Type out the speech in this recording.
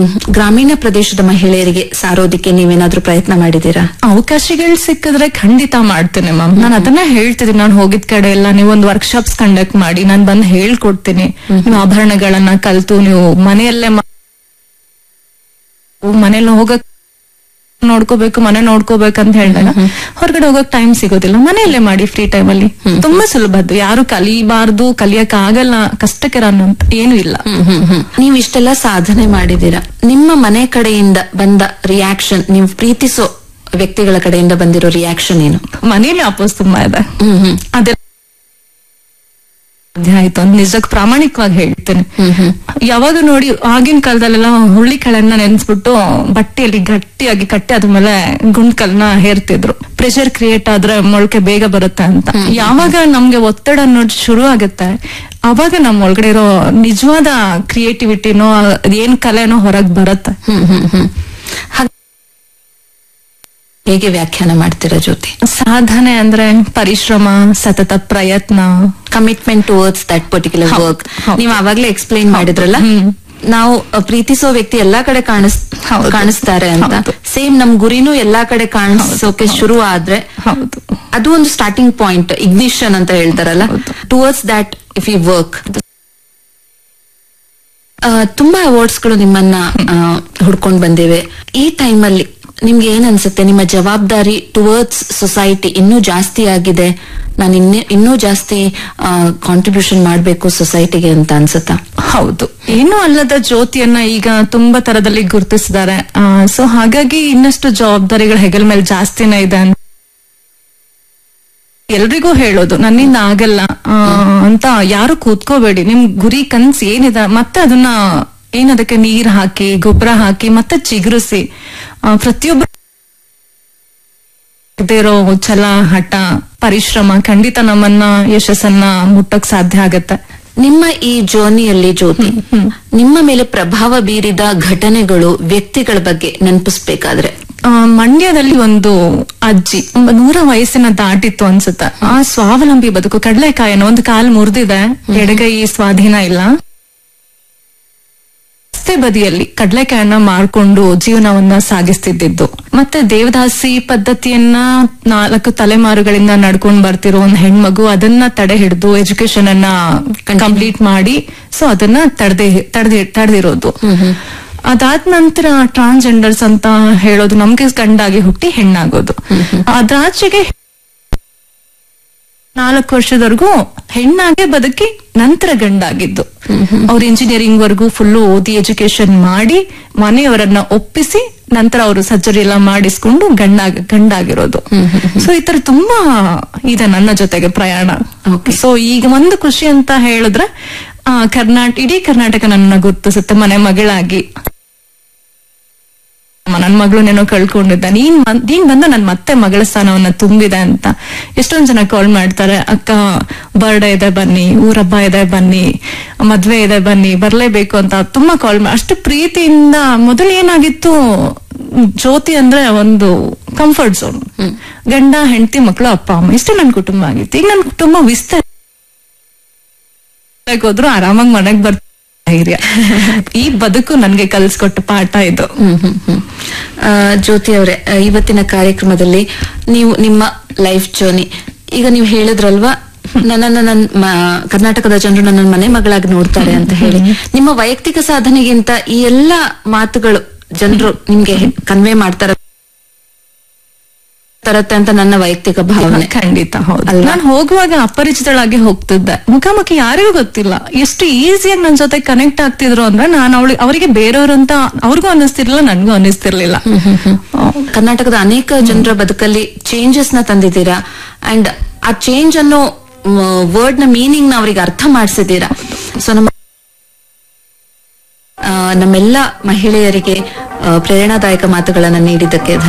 ಗ್ರಾಮೀಣ ಪ್ರದೇಶದ ಮಹಿಳೆಯರಿಗೆ ಸಾರೋದಿಕ್ಕೆ ನೀವೇನಾದ್ರೂ ಪ್ರಯತ್ನ ಮಾಡಿದ್ದೀರಾ ಅವಕಾಶಗಳು ಸಿಕ್ಕಿದ್ರೆ ಖಂಡಿತ ಮಾಡ್ತೇನೆ ಮ್ಯಾಮ್ ನಾನು ಅದನ್ನ ಹೇಳ್ತಿದ್ದೀನಿ ನಾನು ಹೋಗಿದ್ ಕಡೆ ಎಲ್ಲ ನೀವು ಒಂದು ವರ್ಕ್ಶಾಪ್ಸ್ ಕಂಡಕ್ಟ್ ಮಾಡಿ ನಾನು ಬಂದು ಹೇಳ್ಕೊಡ್ತೀನಿ ನೀವು ಆಭರಣಗಳನ್ನ ಕಲ್ತು ನೀವು ಮನೆಯಲ್ಲೇ ಮಾ- ಮನೇಲಿ ಹೋಗಕ್ ನೋಡ್ಕೋಬೇಕು ಮನೆ ನೋಡ್ಕೋಬೇಕಂತ ಹೇಳಿದಾಗ ಹೊರಗಡೆ ಹೋಗಕ್ ಟೈಮ್ ಸಿಗೋದಿಲ್ಲ ಮನೆಯಲ್ಲೇ ಮಾಡಿ ಫ್ರೀ ಟೈಮ್ ಅಲ್ಲಿ ತುಂಬಾ ಸುಲಭ ಅದು ಯಾರು ಕಲಿಬಾರ್ದು ಕಲಿಯಕ್ ಆಗಲ್ಲ ಕಷ್ಟಕರ ಅನ್ನೋಂತ ಏನು ಇಲ್ಲ ನೀವು ಇಷ್ಟೆಲ್ಲ ಸಾಧನೆ ಮಾಡಿದ್ದೀರಾ ನಿಮ್ಮ ಮನೆ ಕಡೆಯಿಂದ ಬಂದ ರಿಯಾಕ್ಷನ್ ನೀವು ಪ್ರೀತಿಸೋ ವ್ಯಕ್ತಿಗಳ ಕಡೆಯಿಂದ ಬಂದಿರೋ ರಿಯಾಕ್ಷನ್ ಏನು ಮನೇಲಿ ಅಪೋಸ್ ತುಂಬಾ ಇದೆ ಹ್ಮ್ ಹ್ಮ್ ಅದೇ ಸಾಧ್ಯ ಆಯ್ತು ಅಂತ ನಿಜಕ್ ಪ್ರಾಮಾಣಿಕವಾಗಿ ಹೇಳ್ತೇನೆ ಯಾವಾಗ ನೋಡಿ ಆಗಿನ ಕಾಲದಲ್ಲೆಲ್ಲ ಹುಳ್ಳಿ ಕಾಳನ್ನ ನೆನ್ಸ್ಬಿಟ್ಟು ಬಟ್ಟೆಯಲ್ಲಿ ಗಟ್ಟಿಯಾಗಿ ಕಟ್ಟಿ ಅದ್ರ ಮೇಲೆ ಗುಂಡ್ಕಲ್ನ ಹೇರ್ತಿದ್ರು ಪ್ರೆಷರ್ ಕ್ರಿಯೇಟ್ ಆದ್ರೆ ಮೊಳಕೆ ಬೇಗ ಬರುತ್ತೆ ಅಂತ ಯಾವಾಗ ನಮ್ಗೆ ಒತ್ತಡ ಅನ್ನೋದು ಶುರು ಆಗುತ್ತೆ ಅವಾಗ ನಮ್ಮ ಒಳಗಡೆ ಇರೋ ನಿಜವಾದ ಕ್ರಿಯೇಟಿವಿಟಿನೋ ಏನ್ ಕಲೆನೋ ಹೊರಗ್ ಬರುತ್ತೆ ಹ್ಮ್ ಹ್ಮ್ ಹ್ಮ್ ಹಾಗ್- ಹೇಗೆ ವ್ಯಾಖ್ಯಾನ ಮಾಡ್ತೀರಾ ಜ್ಯೋತಿ ಸಾಧನೆ ಅಂದ್ರೆ ಪರಿಶ್ರಮ ಸತತ ಪ್ರಯತ್ನ ಕಮಿಟ್ಮೆಂಟ್ ಟುವರ್ಡ್ಸ್ ದಟ್ ಪರ್ಟಿಕ್ಯುಲರ್ ಹೌದು, ವರ್ಕ್ ಹೌದು. ನೀವು ಅವಾಗ್ಲೇ ಎಕ್ಸ್ಪ್ಲೈನ್ ಮಾಡಿದ್ರಲ್ಲ ಹ್ಮ್. ನಾವು ಅ, ಪ್ರೀತಿಸೋ ವ್ಯಕ್ತಿ ಎಲ್ಲಾ ಕಡೆ ಕಾಣಿಸ್ ಹೌದು. ಕಾಣಿಸ್ತಾರೆ ಅಂತ ಹೌದು. ಸೇಮ್ ನಮ್ ಗುರಿನೂ ಎಲ್ಲಾ ಕಡೆ ಕಾಣಿಸೋಕೆ ಶುರು ಆದ್ರೆ ಹೌದು ಅದು ಒಂದು ಸ್ಟಾರ್ಟಿಂಗ್ ಪಾಯಿಂಟ್ ಇಗ್ನಿಷನ್ ಅಂತ ಹೇಳ್ತಾರಲ್ಲ towards that if you work ತುಂಬಾ ಅವಾರ್ಡ್ಸ್ ಗಳು ನಿಮ್ಮನ್ನ ಆ, ಹುಡ್ಕೊಂಡ್ ಬಂದಿವೆ ಈ ಟೈಮಲ್ಲಿ ನಿಮ್ಗೆ ಏನ್ ಅನ್ಸುತ್ತೆ ನಿಮ್ಮ ಜವಾಬ್ದಾರಿ ಟುವರ್ಡ್ಸ್ ಸೊಸೈಟಿ ಇನ್ನೂ ಜಾಸ್ತಿ ಆಗಿದೆ ನಾನು ಇನ್ನೂ ಇನ್ನೂ ಜಾಸ್ತಿ ಕಾಂಟ್ರಿಬ್ಯೂಷನ್ ಮಾಡ್ಬೇಕು ಸೊಸೈಟಿಗೆ ಅಂತ ಅನ್ಸುತ್ತಾ ಹೌದು ಏನು ಅಲ್ಲದ ಜ್ಯೋತಿಯನ್ನ ಈಗ ತುಂಬಾ ತರದಲ್ಲಿ ಗುರುತಿಸಿದ್ದಾರೆ ಸೊ ಹಾಗಾಗಿ ಇನ್ನಷ್ಟು ಜವಾಬ್ದಾರಿಗಳ ಹೆಗಲ ಮೇಲೆ ಜಾಸ್ತಿನೇ ಇದೆ ಅಂತ ಎಲ್ರಿಗೂ ಹೇಳೋದು ನನ್ನಿಂದ ಆಗಲ್ಲ ಆ, ಅಂತ ಯಾರು ಕೂತ್ಕೋಬೇಡಿ ನಿಮ್ ಗುರಿ ಕನ್ಸ್ ಏನಿದೆ ಮತ್ತೆ ಅದನ್ನ ಏನದಕ್ಕೆ ನೀರ್ ಹಾಕಿ ಗೊಬ್ಬರ ಹಾಕಿ ಮತ್ತೆ ಚಿಗುರಿಸಿ ಆ, ಪ್ರತಿಯೊಬ್ಬರು ಇದೇ ಇರೋ ಛಲ ಹಠ ಪರಿಶ್ರಮ ಖಂಡಿತ ನಮ್ಮನ್ನ ಯಶಸ್ಸನ್ನ ಮುಟ್ಟಕ್ ಸಾಧ್ಯ ಆಗತ್ತೆ ನಿಮ್ಮ ಈ ಜರ್ನಿಯಲ್ಲಿ ಜ್ಯೋತಿ ನಿಮ್ಮ ಮೇಲೆ ಪ್ರಭಾವ ಬೀರಿದ ಘಟನೆಗಳು ವ್ಯಕ್ತಿಗಳ ಬಗ್ಗೆ ನೆನಪಿಸ್ಬೇಕಾದ್ರೆ ಆ, ಮಂಡ್ಯದಲ್ಲಿ ಒಂದು ಅಜ್ಜಿ ಒಂದು ನೂರ ವಯಸ್ಸಿನ ದಾಟಿತ್ತು ಅನ್ಸುತ್ತೆ ಆ ಸ್ವಾವಲಂಬಿ ಬದುಕು ಕಡಲೆಕಾಯಿನ ಒಂದು ಕಾಲ್ ಮುರಿದಿದೆ ಎಡಗೈ ಸ್ವಾಧೀನ ಇಲ್ಲ ರಸ್ತೆ ಬದಿಯಲ್ಲಿ ಕಡಲೆಕಾಯನ್ನ ಮಾರ್ಕೊಂಡು ಜೀವನವನ್ನ ಸಾಗಿಸ್ತಿದ್ದಿದ್ದು ಮತ್ತೆ ದೇವದಾಸಿ ಪದ್ಧತಿಯನ್ನ ನಾಲ್ಕು ತಲೆಮಾರುಗಳಿಂದ ನಡ್ಕೊಂಡ್ ಬರ್ತಿರೋ ಒಂದು ಹೆಣ್ಮಗು ಅದನ್ನ ತಡೆ ಹಿಡಿದು ಎಜುಕೇಶನ್ ಅನ್ನ ಕಂಪ್ಲೀಟ್ ಮಾಡಿ ಸೊ ಅದನ್ನ ತಡೆದೆ ತಡೆದಿ ತಡೆದಿರೋದು ಅದಾದ ನಂತರ ಟ್ರಾನ್ಸ್ಜೆಂಡರ್ಸ್ ಅಂತ ಹೇಳೋದು ನಮ್ಗೆ ಗಂಡಾಗಿ ಹುಟ್ಟಿ ಹೆಣ್ಣಾಗೋದು ಅದಾಚೆಗೆ ನಾಲ್ಕು ವರ್ಷದವರೆಗೂ ಹೆಣ್ಣಾಗೆ ಬದುಕಿ ನಂತರ ಗಂಡಾಗಿದ್ದು ಅವ್ರು ಇಂಜಿನಿಯರಿಂಗ್ ವರ್ಗೂ ಫುಲ್ ಓದಿ ಎಜುಕೇಶನ್ ಮಾಡಿ ಮನೆಯವರನ್ನ ಒಪ್ಪಿಸಿ ನಂತರ ಅವರು ಸರ್ಜರಿ ಎಲ್ಲ ಮಾಡಿಸ್ಕೊಂಡು ಗಂಡಾಗ ಗಂಡಾಗಿರೋದು ಸೊ ಈ ತರ ತುಂಬಾ ಇದೆ ನನ್ನ ಜೊತೆಗೆ ಪ್ರಯಾಣ Okay. ಸೊ ಈಗ ಒಂದು ಖುಷಿ ಅಂತ ಹೇಳಿದ್ರೆ ಆ ಕರ್ನಾಟಕ ಇಡೀ ಕರ್ನಾಟಕ ನನ್ನ ಗುರುತಿಸುತ್ತೆ ಮನೆ ಮಗಳಾಗಿ ನನ್ ಮಗಳನ್ನೇನೋ ಕಳ್ಕೊಂಡಿದ್ದ ನೀನ್ ಬನ್- ನೀನ್ ಬಂದು ನನ್ ಮತ್ತೆ ಮಗಳ ಸ್ಥಾನವನ್ನ ತುಂಬಿದೆ ಅಂತ ಎಷ್ಟೊಂದ್ ಜನ ಕಾಲ್ ಮಾಡ್ತಾರೆ ಅಕ್ಕ ಬರ್ಡೇ ಇದೆ ಬನ್ನಿ ಊರಬ್ಬ ಇದೆ ಬನ್ನಿ ಮದ್ವೆ ಇದೆ ಬನ್ನಿ ಬರ್ಲೇಬೇಕು ಅಂತ ತುಂಬಾ ಕಾಲ್ ಮಾಡಿ ಅಷ್ಟು ಪ್ರೀತಿಯಿಂದ ಮೊದಲು ಏನಾಗಿತ್ತು ಜ್ಯೋತಿ ಅಂದ್ರೆ ಒಂದು ಕಂಫರ್ಟ್ ಝೋನ್ ಗಂಡ ಹೆಂಡತಿ ಮಕ್ಕಳು ಅಪ್ಪ ಅಮ್ಮ ಇಷ್ಟೇ ನನ್ ಕುಟುಂಬ ಆಗಿತ್ತು ಈಗ ನನ್ ಕುಟುಂಬ ವಿಸ್ತಾರ ಹೋದ್ರು ಆರಾಮಾಗಿ ಮನೆಗ್ ಬರ್ತ ಧೈರ್ಯ ಈ ಬದುಕು ನನ್ಗೆ ಕಲ್ಸ್ಕೊಟ್ಟ ಪಾಠ ಇದು ಹ್ಮ್ ಹ್ಮ್ ಹ್ಮ್ ಆ, ಜ್ಯೋತಿ ಅವರೇ ಆ, ಇವತ್ತಿನ ಕಾರ್ಯಕ್ರಮದಲ್ಲಿ ನೀವು ನಿಮ್ಮ ಲೈಫ್ ಜರ್ನಿ ಈಗ ನೀವು ಹೇಳಿದ್ರಲ್ವಾ ನನ್ನನ್ನ ನನ್ ಮ- ಕರ್ನಾಟಕದ ಜನರು ನನ್ನ ಮನೆ ಮಗಳಾಗಿ ನೋಡ್ತಾರೆ ಅಂತ ಹೇಳಿ ನಿಮ್ಮ ವೈಯಕ್ತಿಕ ಸಾಧನೆಗಿಂತ ಈ ಎಲ್ಲಾ ಮಾತುಗಳು ಜನರು ನಿಮ್ಗೆ ಕನ್ವೆ ಮಾಡ್ತಾರ ತರತ್ತೆ ಅಂತ ನನ್ನ ವೈಯಕ್ತಿಕ ಭಾವನೆ ಖಂಡಿತ ಹೌದು ಅಲ್ವಾ? ನಾನು ಹೋಗುವಾಗ ಅಪರಿಚಿತಳಾಗಿ ಹೋಗ್ತಿದ್ದೆ ಮುಖಾಮುಖಿ ಯಾರಿಗೂ ಗೊತ್ತಿಲ್ಲ ಎಷ್ಟು ಈಸಿಯಾಗಿ ನನ್ನ ಜೊತೆ ಕನೆಕ್ಟ್ ಆಗ್ತಿದ್ರು ಅಂದ್ರೆ ನಾನು ಅವಳಿ ಅವರಿಗೆ ಬೇರೆಯವರು ಅಂತ ಅವ್ರಿಗೂ ಅನ್ನಿಸ್ತಿರ್ಲಿಲ್ಲ ನನ್ಗೂ ಅನ್ನಿಸ್ತಿರ್ಲಿಲ್ಲ ಕರ್ನಾಟಕದ ಅನೇಕ ಜನರ ಬದುಕಲ್ಲಿ ಚೇಂಜಸ್ ನ ತಂದಿದ್ದೀರಾ ಅಂಡ್ ಆ ಚೇಂಜ್ ಅನ್ನೋ ವರ್ಡ್ ನ ಮೀನಿಂಗ್ ನ ಅವರಿಗೆ ಅರ್ಥ ಮಾಡಿಸಿದ್ದೀರಾ ಸೊ ನಮ್ಮ ಆ, ನಮ್ಮೆಲ್ಲ ಮಹಿಳೆಯರಿಗೆ ಆ, ಪ್ರೇರಣಾದಾಯಕ ಮಾತುಗಳನ್ನ ನೀಡಿದ್ದಕ್ಕೆ